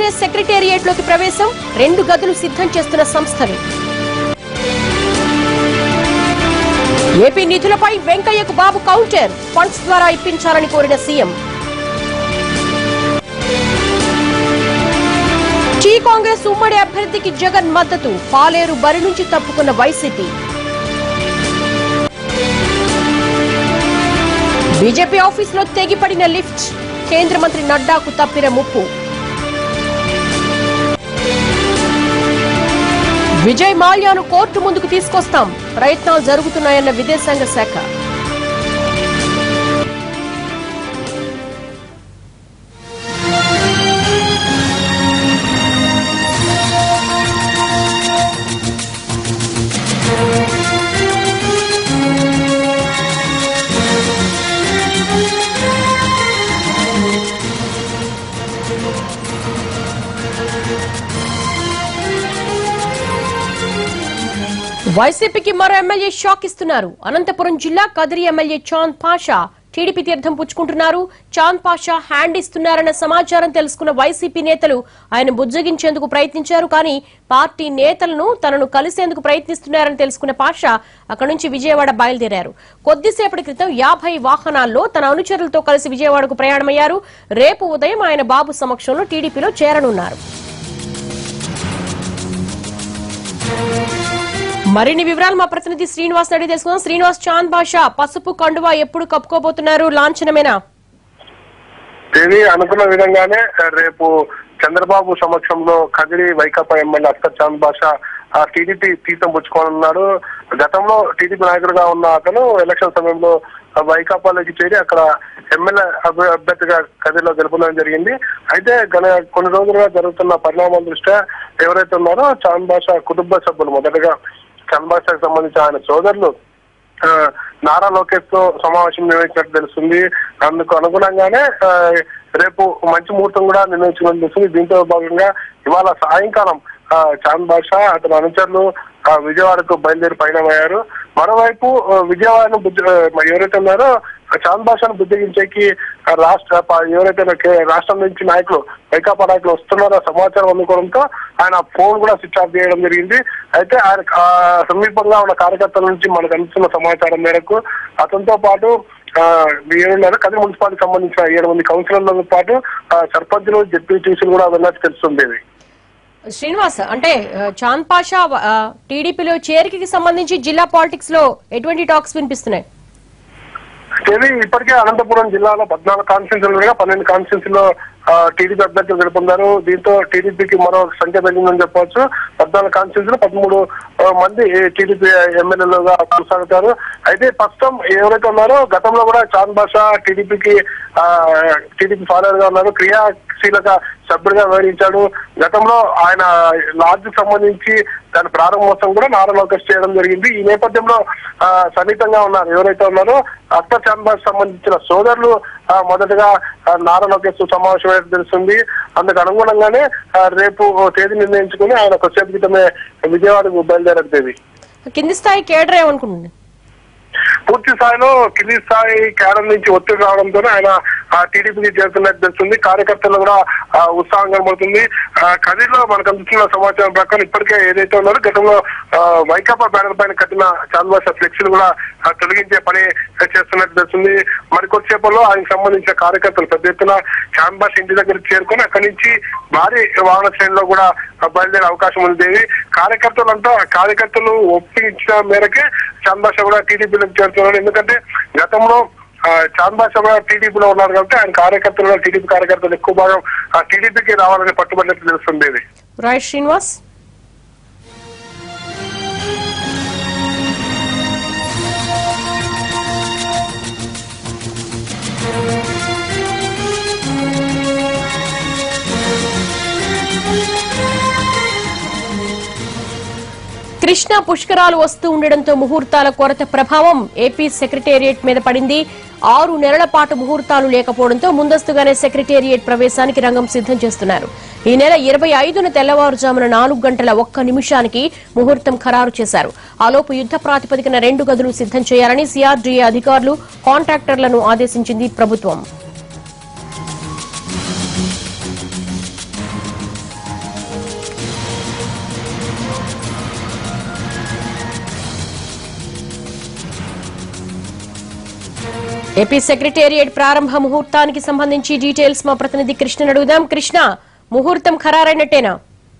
ముందస్తుగానే సెక్రటేరియట్ లోకి ప్రవేశం రెండు గదులు సిద్ధం చేస్తున్న సంస్థలు ఏపీ నిధులపై వెంకయ్యకు బాబు కౌంటర్ ఫండ్స్ ద్వారా ఇప్పించాలని కోరిన సీఎం టీ కాంగ్రెస్ ఉమ్మడి అభ్యర్థికి జగన్ మద్దతు పాలేరు బరి నుంచి తప్పుకున్న వైసీపీ బీజేపీ ఆఫీసులో తెగిపడిన లిఫ్ట్ కేంద్ర మంత్రి నడ్డాకు తప్పిన ముప్పు విజయ్ మాల్యాను కోర్టు ముందుకు తీసుకొస్తాం ప్రయత్నాలు జరుగుతున్నాయన్న విదేశాంగ శాఖ వైసీపీకి మరో ఎమ్మెల్యే షాక్ ఇస్తున్నారు అనంతపురం జిల్లా కదిరి ఎమ్మెల్యే చాంద్ పాషా టీడీపీ తీర్థం పుచ్చుకుంటున్నారు చాంద్ పాషా హ్యాండ్ ఇస్తున్నారన్న సమాచారం తెలుసుకున్న వైసీపీ నేతలు ఆయన బుజ్జగించేందుకు ప్రయత్నించారు కానీ పార్టీ నేతలను తనను కలిసేందుకు ప్రయత్నిస్తున్నారని తెలుసుకున్న పాషా అక్కడి నుంచి విజయవాడ బయలుదేరారు కొద్దిసేపటి క్రితం యాభై వాహనాల్లో తన అనుచరులతో కలిసి విజయవాడకు ప్రయాణమయ్యారు రేపు ఉదయం ఆయన బాబు సమక్షంలో టీడీపీలో చేరనున్నారు మరిన్ని వివరాలు మా ప్రతినిధి శ్రీనివాస్ అడిగి తెలుసుకుందాం శ్రీనివాస్ చాంద్ బాషా పసుపు కండువా ఎప్పుడు కప్పుకోబోతున్నారు లాంఛనమేనా దేవి అనుకున్న విధంగానే రేపు చంద్రబాబు సమక్షంలో కదిరి వైకాపా ఎమ్మెల్యే అఖ్తర్ చాంద్ బాషా ఆ టీడీపీ తీర్థం పుచ్చుకోనున్నాడు గతంలో టీడీపీ నాయకుడిగా ఉన్న అతను ఎలక్షన్ సమయంలో ఆ వైకాపాలోకి చేరి అక్కడ ఎమ్మెల్యే అభ్య- అభ్యర్థిగా కదిరిలో గెలుపొందడం జరిగింది అయితే గత కొన్ని రోజులుగా జరుగుతున్న పరిణామాల దృష్ట్యా ఎవరైతే ఉన్నారో చాంద్ బాషా కుటుంబ సభ్యులు మొదటగా చాంద్ బాషాకు సంబంధించిన ఆయన సోదరులు ఆ, నారా లోకేష్ తో సమావేశం నిర్వహించినట్టు తెలుస్తుంది అందుకు అనుగుణంగానే ఆ, రేపు మంచి ముహూర్తం కూడా నిర్ణయించినట్టు తెలుస్తుంది దీంతో భాగంగా ఇవాళ సాయంకాలం ఆ, చాంద్ బాషా అతని అనుచరులు ఆ, విజయవాడకు బయలుదేరి పయనమయ్యారు మరోవైపు ఆ, విజయవాడను బుద్ధి ఆ, ఎవరైతే ఉన్నారో ఆ చాంద్ బాషాను బుద్ధిగించేకి ఆ, రాష్ట్ర ప- ఎవరైతే కే- రాష్ట్రం నుంచి నాయకులు వైకాపా నాయకులు వస్తున్నారో సమాచారం అందుకోవడంతో ఆయన ఫోన్ కూడా స్విచ్ ఆఫ్ చేయడం జరిగింది అయితే ఆయన ఆ, సమీపంగా ఉన్న కార్యకర్తల నుంచి మనకు అందుతున్న సమాచారం మేరకు అతనితో పాటు ఆ, ఏడున్నర కదిరి మున్సిపాలిటీకి సంబంధించిన ఏడు మంది కౌన్సిలర్లతో పాటు ఆ, సర్పంచులు జెడ్పీటీసీలు కూడా ఉన్నట్టు తెలుస్తుంది ఇది. శ్రీనివాస్ అంటే ఆ, చాంద్ పాషా ఆ, టీడీపీలో చేరికకి సంబంధించి జిల్లా పాలిటిక్స్ లో ఎటువంటి టాక్స్ వినిపిస్తున్నాయి ఇది ఇప్పటికే అనంతపురం జిల్లాలో పద్నాలుగు కాన్స్టిట్యూన్సీలు ఉండగా పన్నెండు కాన్స్టిట్యూన్సీలో టీడీపీ అభ్యర్థులు గెలుపొందారు దీంతో టీడీపీకి మరో సంఖ్య పెరిగిందని చెప్పవచ్చు పద్నాలుగు కాన్స్టిట్యూన్సీలో పదమూడు ఆ, మంది టీడీపీ ఎమ్మెల్యేలుగా కొనసాగుతారు అయితే ప్రస్తుతం ఎవరైతే ఉన్నారో గతంలో కూడా చాంద్ బాషా టీడీపీకి టీడీపీ ఫాలోవర్ గా ఉన్నారు క్రియాశీలక సభ్యుడిగా వ్యవహరించాడు గతంలో ఆయన లాడ్జ్ సంబంధించి దాని ప్రారంభోత్సవం కూడా నారా లోకేష్ చేయడం జరిగింది ఈ నేపథ్యంలో ఆ, సన్నిహితంగా ఉన్నారు ఎవరైతే ఉన్నారో అత్త చాంబాస్ సంబంధించిన సోదరులు ఆ, మొదటగా ఆ, నారా లోకేష్ సమావేశమైనట్టు తెలుస్తుంది అందుకు అనుగుణంగానే ఆ, రేపు ఓ తేదీ నిర్ణయించుకుని ఆయన కొద్దిసేపు క్రితమే విజయవాడకు బయలుదేరారు తేదీ కింది స్థాయి కేడర్ ఏమనుకుంటుంది పూర్తి స్థాయిలో కింది స్థాయి కేడర్ నుంచి ఒత్తిడి రావడంతో ఆయన ఆ టీడీపీకి చేరుతున్నట్టు తెలుస్తుంది కార్యకర్తలు కూడా ఆ, ఉత్సాహం కనబడుతుంది ఆ, కదిరిలో మనకు అందుతున్న సమాచారం ప్రకారం ఇప్పటికే ఏదైతే ఉన్నారో గతంలో ఆ, వైకాపా బ్యానర్ పైన కట్టిన చాంద్వాస ఫ్లెక్సీలు కూడా ఆ, తొలగించే పని చేస్తున్నట్టు తెలుస్తుంది మరి కొద్దిసేపట్లో ఆయనకు సంబంధించిన కార్యకర్తలు పెద్ద ఎత్తున చాంద్వాస్ ఇంటి దగ్గరికి చేరుకొని అక్కడి నుంచి భారీ వాహన శ్రేణిలో కూడా ఆ, బయలుదేరే అవకాశం ఉంది కార్యకర్తలంతా కార్యకర్తలు ఒప్పించిన మేరకే చాంద్వాస కూడా టీడీపీలోకి చేరుతున్నారు ఎందుకంటే గతంలో ఆ, చాంద్ బాషా కూడా టీడీపీలో ఉన్నారు కాబట్టి ఆయన కార్యకర్తలు కూడా టీడీపీ కార్యకర్తలు ఎక్కువ భాగం ఆ టీడీపీకి రావాలని పట్టుబడినట్టు తెలుస్తుంది ఇది. రాయ్ శ్రీనివాస్ కృష్ణా పుష్కరాలు వస్తూ ఉండడంతో ముహూర్తాల కొరత ప్రభావం ఏపీ సెక్రటేరియట్ మీద పడింది ఆరు నెలల పాటు ముహూర్తాలు లేకపోవడంతో ముందస్తుగానే సెక్రటేరియట్ ప్రవేశానికి రంగం సిద్ధం చేస్తున్నారు ఈ నెల ఇరవై ఐదున తెల్లవారుజామున నాలుగు గంటల ఒక్క నిమిషానికి ముహూర్తం ఖరారు చేశారు ఆలోపు యుద్ధ ప్రాతిపదికన రెండు గదులు సిద్ధం చేయాలని సిఆర్డీఏ అధికారులు కాంట్రాక్టర్లను ఆదేశించింది ప్రభుత్వం ఏపీ సెక్రటేరియట్ ప్రారంభ ముహూర్తానికి సంబంధించి డీటెయిల్స్ మా ప్రతినిధి కృష్ణను అడుగుదాం కృష్ణ ముహూర్తం ఖరారైనట్టేనా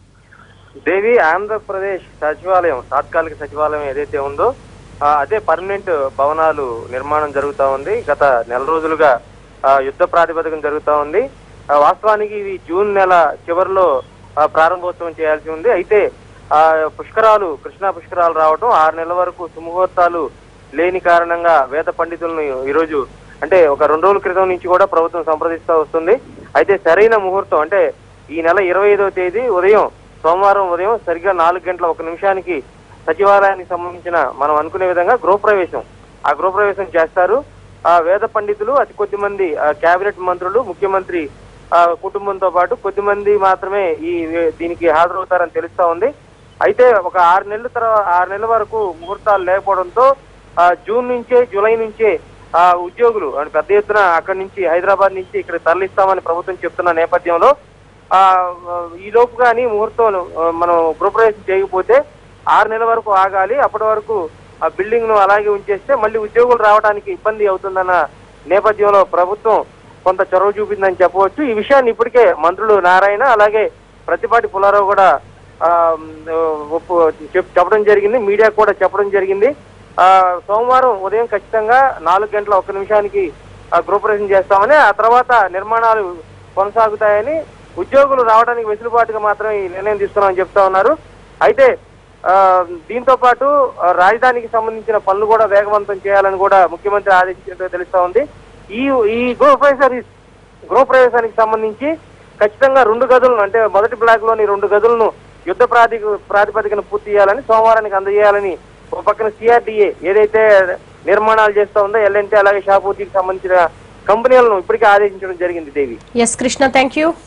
దేవి ఆంధ్రప్రదేశ్ సచివాలయం తాత్కాలిక సచివాలయం ఏదైతే ఉందో ఆ, అదే పర్మనెంట్ భవనాలు నిర్మాణం జరుగుతా ఉంది గత నెల రోజులుగా ఆ, యుద్ధ ప్రాతిపదికన జరుగుతా ఉంది ఆ, వాస్తవానికి ఇవి జూన్ నెల చివరిలో ఆ, ప్రారంభోత్సవం చేయాల్సి ఉంది అయితే ఆ పుష్కరాలు కృష్ణా పుష్కరాలు రావడం ఆరు నెలల వరకు సుముహూర్తాలు లేని కారణంగా వేద పండితులను ఈరోజు అంటే ఒక రెండు రోజుల క్రితం నుంచి కూడా ప్రభుత్వం సంప్రదిస్తూ వస్తుంది అయితే సరైన ముహూర్తం అంటే ఈ నెల ఇరవై ఐదవ తేదీ ఉదయం సోమవారం ఉదయం సరిగ్గా నాలుగు గంటల ఒక నిమిషానికి సచివాలయానికి సంబంధించిన మనం అనుకునే విధంగా గృహప్రవేశం ఆ గృహప్రవేశం చేస్తారు ఆ వేద పండితులు అతి కొద్ది మంది ఆ, కేబినెట్ మంత్రులు ముఖ్యమంత్రి ఆ, కుటుంబంతో పాటు కొద్ది మంది మాత్రమే ఈ దీనికి హాజరవుతారని తెలుస్తా ఉంది అయితే ఒక ఆరు నెలల తర్వాత ఆరు నెలల వరకు ముహూర్తాలు లేకపోవడంతో ఆ, జూన్ నుంచే జూలై నుంచే ఆ ఉద్యోగులు అంటే పెద్ద ఎత్తున అక్కడి నుంచి హైదరాబాద్ నుంచి ఇక్కడ తరలిస్తామని ప్రభుత్వం చెప్తున్న నేపథ్యంలో ఆ ఈ లోపు కానీ ముహూర్తం ఆ, మనం గృహప్రవేశం చేయకపోతే ఆరు నెలల వరకు ఆగాలి అప్పటి వరకు ఆ బిల్డింగ్ ను అలాగే ఉంచేస్తే మళ్ళీ ఉద్యోగులు రావడానికి ఇబ్బంది అవుతుందన్న నేపథ్యంలో ప్రభుత్వం కొంత చొరవ చూపిందని చెప్పవచ్చు ఈ విషయాన్ని ఇప్పటికే మంత్రులు నారాయణ అలాగే ప్రతిపాటి పుల్లారావు కూడా ఆ, ఒప్పు చెప్- చెప్పడం జరిగింది మీడియా కూడా చెప్పడం జరిగింది ఆ సోమవారం ఉదయం ఖచ్చితంగా నాలుగు గంటల ఒక్క నిమిషానికి ఆ, గృహప్రవేశం చేస్తామని ఆ తర్వాత నిర్మాణాలు కొనసాగుతాయని ఉద్యోగులు రావడానికి వెసులుబాటుగా మాత్రమే ఈ నిర్ణయం తీసుకున్నామని చెప్తా ఉన్నారు అయితే ఆ, దీంతో పాటు ఆ, రాజధానికి సంబంధించిన పనులు కూడా వేగవంతం చేయాలని కూడా ముఖ్యమంత్రి ఆదేశించినట్టు తెలుస్తా ఉంది ఈ ఈ గృహప్రవేశానికి గృహప్రవేశానికి సంబంధించి ఖచ్చితంగా రెండు గదులను అంటే మొదటి బ్లాక్ లోని రెండు గదులను యుద్ధ ప్రాతి ప్రాతిపదికన పూర్తి చేయాలని సోమవారానికి అందజేయాలని ఒక పక్కన సిఆర్డిఏ ఏదైతే నిర్మాణాలు చేస్తా ఉందో ఎల్ఎన్టీ అలాగే షాపూర్తికి సంబంధించిన కంపెనీలను ఇప్పటికే ఆదేశించడం జరిగింది Devi S Krishna thank you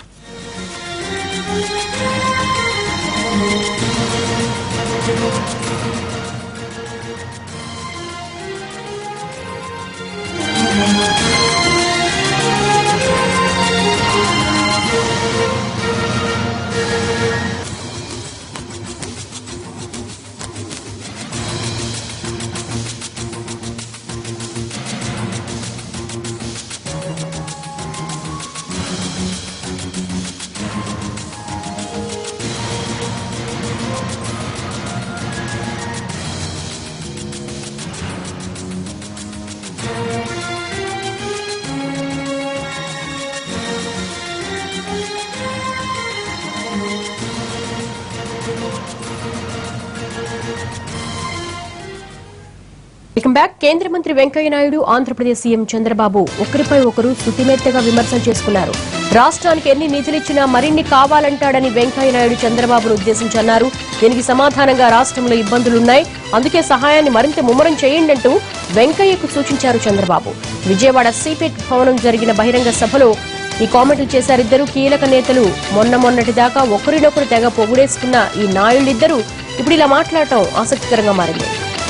welcome back కేంద్ర మంత్రి వెంకయ్య నాయుడు ఆంధ్రప్రదేశ్ సీఎం చంద్రబాబు ఒకరిపై ఒకరు సుతిమెత్తగా విమర్శలు చేసుకున్నారు రాష్ట్రానికి ఎన్ని నిధులిచ్చినా మరిన్ని కావాలంటాడని వెంకయ్య నాయుడు చంద్రబాబును ఉద్దేశించి అన్నారు దీనికి సమాధానంగా రాష్ట్రంలో ఇబ్బందులున్నాయి అందుకే సహాయాన్ని మరింత ముమ్మరం చేయండి అంటూ వెంకయ్యకు సూచించారు చంద్రబాబు విజయవాడ సిపెట్ భవనం జరిగిన బహిరంగ సభలో ఈ కామెంట్లు చేశారు ఇద్దరు కీలక నేతలు మొన్న మొన్నటి దాకా ఒకరినొకరు తెగ పొగుడేసుకున్న ఈ నాయుళ్ళిద్దరూ ఇప్పుడు ఇలా మాట్లాడటం ఆసక్తికరంగా మారింది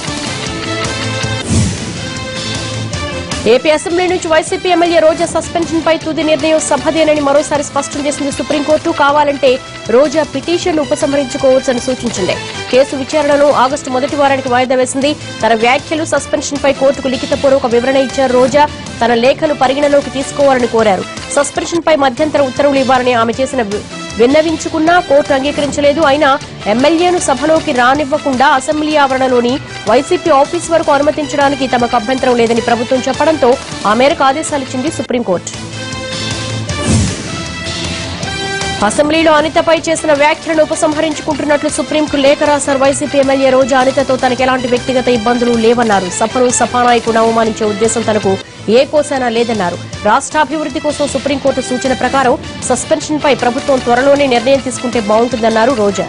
ఏపీ అసెంబ్లీ నుంచి వైసీపీ ఎమ్మెల్యే రోజా సస్పెన్షన్ పై తుది నిర్ణయం సభదేనని మరోసారి స్పష్టం చేసింది సుప్రీంకోర్టు కావాలంటే రోజా పిటిషన్ ఉపసంహరించుకోవచ్చని సూచించింది కేసు విచారణను ఆగస్టు మొదటి వారానికి వాయిదా వేసింది తన వ్యాఖ్యలు సస్పెన్షన్ పై కోర్టుకు లిఖితపూర్వక వివరణ ఇచ్చారు రోజా తన లేఖను పరిగణలోకి తీసుకోవాలని కోరారు సస్పెన్షన్ పై మధ్యంతర ఉత్తర్వులు ఇవ్వాలని ఆమె చేసిన వి- విన్నవించుకున్నా కోర్టు అంగీకరించలేదు అయినా ఎమ్మెల్యేను సభలోకి రానివ్వకుండా అసెంబ్లీ ఆవరణలోని వైసీపీ ఆఫీస్ వరకు అనుమతించడానికి తమకు అభ్యంతరం లేదని ప్రభుత్వం చెప్పడంతో ఆ మేరకు ఆదేశాలిచ్చింది సుప్రీంకోర్టు అసెంబ్లీలో అనితపై చేసిన వ్యాఖ్యలను ఉపసంహరించుకుంటున్నట్లు సుప్రీంకు లేఖ రాశారు వైసీపీ ఎమ్మెల్యే రోజా అనితతో తనకు ఎలాంటి వ్యక్తిగత ఇబ్బందులు లేవన్నారు సభను సభానాయకుడు అవమానించే ఉద్దేశం తనకు ఏ కోసైనా లేదన్నారు రాష్ట్రాభివృద్ధి కోసం సుప్రీంకోర్టు సూచన ప్రకారం సస్పెన్షన్ పై ప్రభుత్వం త్వరలోనే నిర్ణయం తీసుకుంటే బాగుంటుందన్నారు రోజా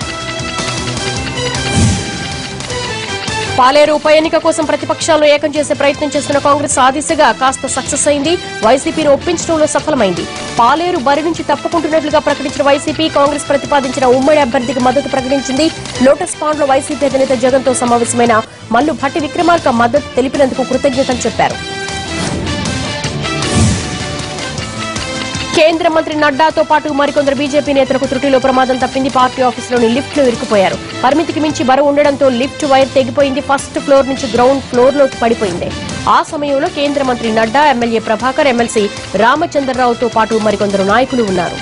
పాలేరు ఉప ఎన్నిక కోసం ప్రతిపక్షాలను ఏకం చేసే ప్రయత్నం చేస్తున్న కాంగ్రెస్ ఆ దిశగా కాస్త సక్సెస్ అయింది వైసీపీని ఒప్పించడంలో సఫలమైంది పాలేరు బరి నుంచి తప్పుకుంటున్నట్లుగా ప్రకటించిన వైసీపీ కాంగ్రెస్ ప్రతిపాదించిన ఉమ్మడి అభ్యర్థికి మద్దతు ప్రకటించింది లోటస్ పాండ్ లో వైసీపీ అధినేత జగన్ తో సమావేశమైన మల్లు భట్టి విక్రమార్క మద్దతు తెలిపినందుకు కృతజ్ఞతలు చెప్పారు కేంద్ర మంత్రి నడ్డాతో పాటు మరికొందరు బీజేపీ నేతలకు త్రుటిలో ప్రమాదం తప్పింది పార్టీ ఆఫీసులోని లిఫ్ట్ లో ఇరుక్కుపోయారు పరిమితికి మించి బరువు ఉండడంతో లిఫ్ట్ వైర్ తెగిపోయింది ఫస్ట్ ఫ్లోర్ నుంచి గ్రౌండ్ ఫ్లోర్ లోకి పడిపోయింది ఆ సమయంలో కేంద్ర మంత్రి నడ్డా ఎమ్మెల్యే ప్రభాకర్ ఎమ్మెల్సీ రామచంద్రరావుతో పాటు మరికొందరు నాయకులు ఉన్నారు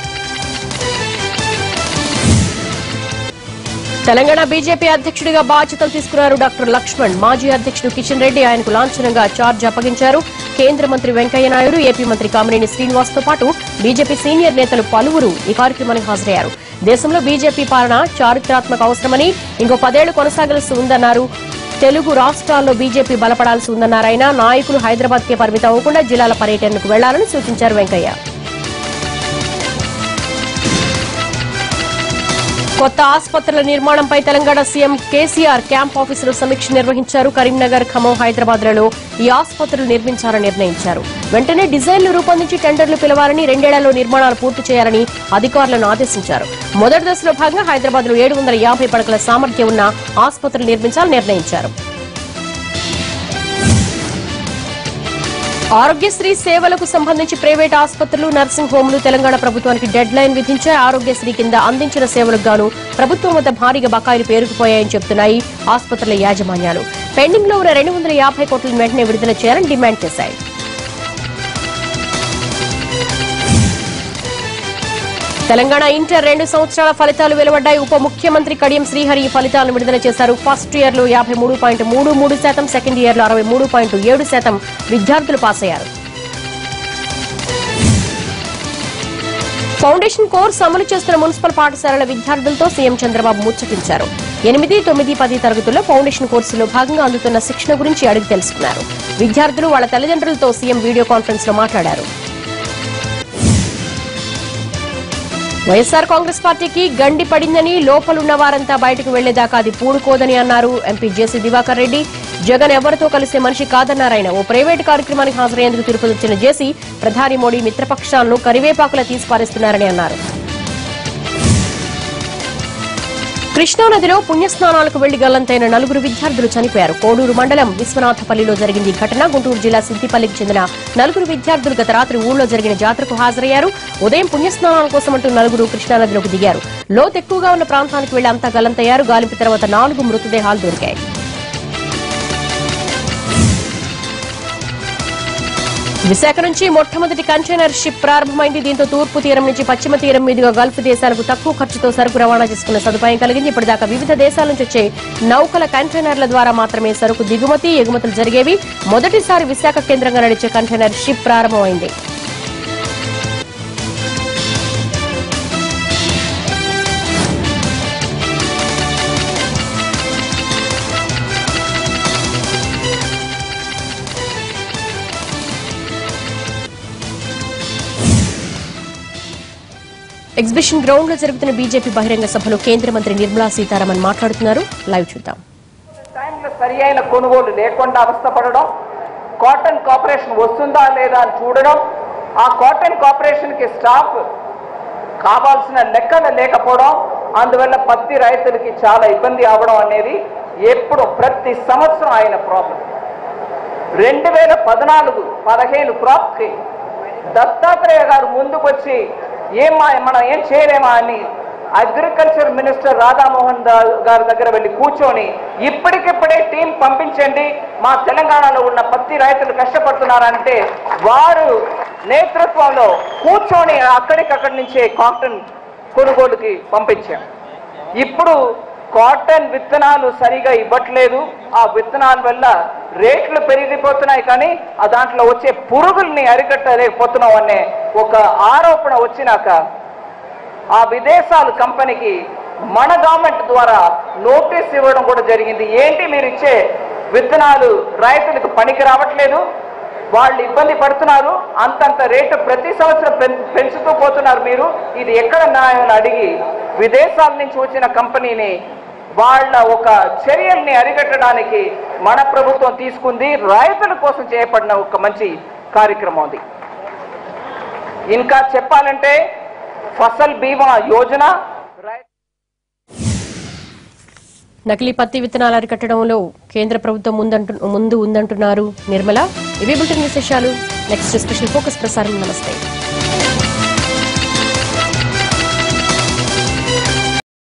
తెలంగాణ బీజేపీ అధ్యక్షుడిగా బాధ్యతలు తీసుకున్నారు డాక్టర్ లక్ష్మణ్ మాజీ అధ్యక్షుడు కిషన్ రెడ్డి ఆయనకు లాంఛనంగా చార్జ్ అప్పగించారు కేంద్ర మంత్రి వెంకయ్య నాయుడు ఏపీ మంత్రి కామినేని శ్రీనివాస్ తో పాటు బీజేపీ సీనియర్ నేతలు పలువురు ఈ కార్యక్రమానికి హాజరయ్యారు దేశంలో బీజేపీ పాలన చారిత్రాత్మక అవసరమని ఇంకో పదేళ్లు కొనసాగాల్సి ఉందన్నారు తెలుగు రాష్ట్రాల్లో బీజేపీ బలపడాల్సి ఉందన్నారు ఆయన నాయకులు హైదరాబాద్ కే పరిమితం అవ్వకుండా జిల్లాల పర్యటనకు వెళ్లాలని సూచించారు వెంకయ్య కొత్త ఆసుపత్రుల నిర్మాణంపై తెలంగాణ సీఎం కేసీఆర్ క్యాంప్ ఆఫీసులో సమీక్ష నిర్వహించారు కరీంనగర్ ఖమ్మం హైదరాబాద్లలో ఈ ఆసుపత్రులు నిర్మించాలని నిర్ణయించారు వెంటనే డిజైన్లు రూపొందించి టెండర్లు పిలవాలని రెండేళ్లలో నిర్మాణాలు పూర్తి చేయాలని అధికారులను ఆదేశించారు మొదటి దశలో భాగంగా హైదరాబాద్ లో ఏడు వందల యాభై పడకల సామర్థ్యం ఉన్న ఆసుపత్రులు నిర్మించాలని నిర్ణయించారు ఆరోగ్యశ్రీ సేవలకు సంబంధించి ప్రైవేట్ ఆసుపత్రులు నర్సింగ్ హోంలు తెలంగాణ ప్రభుత్వానికి డెడ్ లైన్ విధించాయి ఆరోగ్యశ్రీ కింద అందించిన సేవలకు గాను ప్రభుత్వం వద్ద భారీగా బకాయిలు పేరుకుపోయాయని చెబుతున్నాయి ఆసుపత్రుల యాజమాన్యాలు పెండింగ్ లో ఉన్న రెండు వందల యాభై కోట్లను వెంటనే విడుదల చేయాలని డిమాండ్ చేశాయి తెలంగాణ ఇంటర్ రెండు సంవత్సరాల ఫలితాలు వెలువడ్డాయి ఉప ముఖ్యమంత్రి కడియం శ్రీహరి ఈ ఫలితాలను విడుదల చేశారు ఫస్ట్ ఇయర్ లో యాభై మూడు పాయింట్ మూడు మూడు శాతం సెకండ్ ఇయర్ లో అరవై మూడు పాయింట్ ఏడు శాతం విద్యార్థులు పాస్ అయ్యారు ఫౌండేషన్ కోర్స్ అమలు చేస్తున్న మున్సిపల్ పాఠశాలల విద్యార్థులతో సీఎం చంద్రబాబు ముచ్చటించారు ఎనిమిది తొమ్మిది పది తరగతుల్లో ఫౌండేషన్ కోర్సులో భాగంగా అందుతున్న శిక్షణ గురించి అడిగి తెలుసుకున్నారు విద్యార్థులు వాళ్ళ తల్లిదండ్రులతో సీఎం వీడియో కాన్ఫరెన్స్ లో మాట్లాడారు వైఎస్ఆర్ కాంగ్రెస్ పార్టీకి గండి పడిందని లోపలున్న వారంతా బయటకు వెళ్లేదాకా అది పూడుకోదని అన్నారు ఎంపీ జేసీ దివాకర్ రెడ్డి జగన్ ఎవరితో కలిసే మనిషి కాదన్నారాయన ఓ ప్రైవేటు కార్యక్రమానికి హాజరయ్యేందుకు తిరుపతి వచ్చిన జేసీ ప్రధాని మోడీ మిత్రపక్షాలను కరివేపాకులా తీసిపారేస్తున్నారని అన్నారు కృష్ణానదిలో పుణ్యస్నానాలకు వెళ్లి గల్లంతైన నలుగురు విద్యార్థులు చనిపోయారు కోడూరు మండలం విశ్వనాథపల్లిలో జరిగింది ఈ ఘటన గుంటూరు జిల్లా సిద్దిపల్లికి చెందిన నలుగురు విద్యార్థులు గత రాత్రి ఊళ్ళో జరిగిన జాతరకు హాజరయ్యారు ఉదయం పుణ్యస్నానాల కోసం అంటూ నలుగురు కృష్ణానదిలోకి దిగారు లోతు ఎక్కువగా ఉన్న ప్రాంతానికి వెళ్లి అంతా గల్లంతయ్యారు గాలింపు తర్వాత నాలుగు మృతదేహాలు దొరికాయి విశాఖ నుంచి మొట్టమొదటి కంటైనర్ షిప్ ప్రారంభమైంది దీంతో తూర్పు తీరం నుంచి పశ్చిమ తీరం మీదుగా గల్ఫ్ దేశాలకు తక్కువ ఖర్చుతో సరుకు రవాణా చేసుకునే సదుపాయం కలిగింది ఇప్పటిదాకా వివిధ దేశాల నుంచి వచ్చే నౌకల కంటైనర్ల ద్వారా మాత్రమే సరుకు దిగుమతి ఎగుమతులు జరిగేవి మొదటిసారి విశాఖ కేంద్రంగా నడిచే కంటైనర్ షిప్ ప్రారంభమైంది ఎగ్జిబిషన్ గ్రౌండ్ లో జరుగుతున్న బీజేపీ బహిరంగ సభలో కేంద్ర మంత్రి నిర్మలా సీతారామన్ మాట్లాడుతున్నారు లైవ్ చూద్దాం టైంలో సరి అయిన కొనుగోలు లేకుండా అవస్థపడడం కాటన్ కార్పొరేషన్ వస్తుందా లేదా అని చూడడం ఆ కాటన్ కార్పొరేషన్కి స్టాఫ్ కావాల్సిన లెక్కలు లేకపోవడం అందువల్ల పత్తి రైతులకి చాలా ఇబ్బంది అవడం అనేది ఎప్పుడు ప్రతి సంవత్సరం ఆయన ప్రాబ్లం రెండు వేల పద్నాలుగు పదిహేను క్రాప్కి దత్తాత్రేయ గారు ముందుకు వచ్చి ఏం మా- మనం ఏం చేయలేమా అని అగ్రికల్చర్ మినిస్టర్ రాధామోహన్ దా- గారి దగ్గర వెళ్ళి కూర్చొని ఇప్పటికిప్పుడే టీం పంపించండి మా తెలంగాణలో ఉన్న పత్తి రైతులు కష్టపడుతున్నారంటే వారు నేతృత్వంలో కూర్చొని అక్కడికక్కడి నుంచే కాటన్ కొనుగోలుకి పంపించాం ఇప్పుడు కాటన్ విత్తనాలు సరిగా ఇవ్వట్లేదు ఆ విత్తనాల వల్ల రేట్లు పెరిగిపోతున్నాయి కానీ ఆ దాంట్లో వచ్చే పురుగుల్ని అరికట్టలేకపోతున్నాం అనే ఒక ఆరోపణ వచ్చినాక ఆ విదేశాల కంపెనీకి మన గవర్నమెంట్ ద్వారా నోటీస్ ఇవ్వడం కూడా జరిగింది ఏంటి మీరు ఇచ్చే విత్తనాలు రైతులకు పనికి రావట్లేదు వాళ్ళు ఇబ్బంది పడుతున్నారు అంతంత రేటు ప్రతి సంవత్సరం పెం- పెంచుతూ పోతున్నారు మీరు ఇది ఎక్కడ న్యాయం అని అడిగి విదేశాల నుంచి వచ్చిన కంపెనీని వాళ్ళ ఒక చర్యల్ని అరికట్టడానికి మన ప్రభుత్వం తీసుకుంది రైతుల కోసం చేపడిన ఒక మంచి కార్యక్రమం అది ఇంకా చెప్పాలంటే ఫసల్ బీమా యోజన రై- నకిలీ పత్తి విత్తనాలు అరికట్టడంలో కేంద్ర ప్రభుత్వం ముందంటు ముందు ఉందంటున్నారు నిర్మల ఇవి బులెటిన్ విశేషాలు నెక్స్ట్ స్పెషల్ ఫోకస్ ప్రసారం నమస్తే